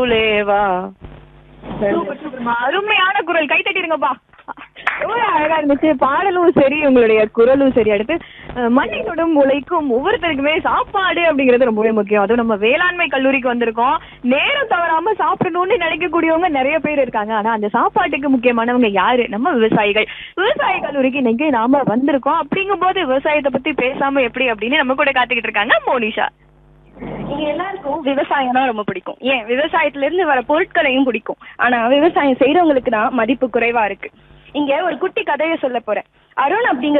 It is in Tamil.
புலேவா சூப்பர் சூப்பர்மா அருமையான குரல் கை தட்டிடுங்கப்பா எவ்வளவு அழகா இருந்துச்சு பாடலும் சரி உங்களுடைய குரலும் சரி அடுத்து அஹ், மண்ணை தொடும் உழைக்கும் ஒவ்வொருத்தருக்குமே சாப்பாடு அப்படிங்கிறது ரொம்பவே முக்கியம் அதுவும் நம்ம வேளாண்மை கல்லூரிக்கு வந்திருக்கோம் நேரம் தவறாம சாப்பிடணும்னு நினைக்கக்கூடியவங்க நிறைய பேர் இருக்காங்க ஆனா அந்த சாப்பாட்டுக்கு முக்கியமானவங்க யாரு நம்ம விவசாயிகள் விவசாய கல்லூரிக்கு இன்னைக்கு நாம வந்திருக்கோம் அப்படிங்கும்போது விவசாயத்தை பத்தி பேசாம எப்படி அப்படின்னு நம்ம கூட காத்துக்கிட்டு இருக்காங்க மோனிஷா இங்க எல்லாருக்கும் விவசாயம் தான் ரொம்ப பிடிக்கும் ஏன் விவசாயத்துல இருந்து வர பொருட்களையும் பிடிக்கும் ஆனா விவசாயம் செய்யறவங்களுக்கு தான் மதிப்பு குறைவா இருக்கு இங்க ஒரு குட்டி கதையை சொல்ல போறேன் அருண் அப்படிங்கிற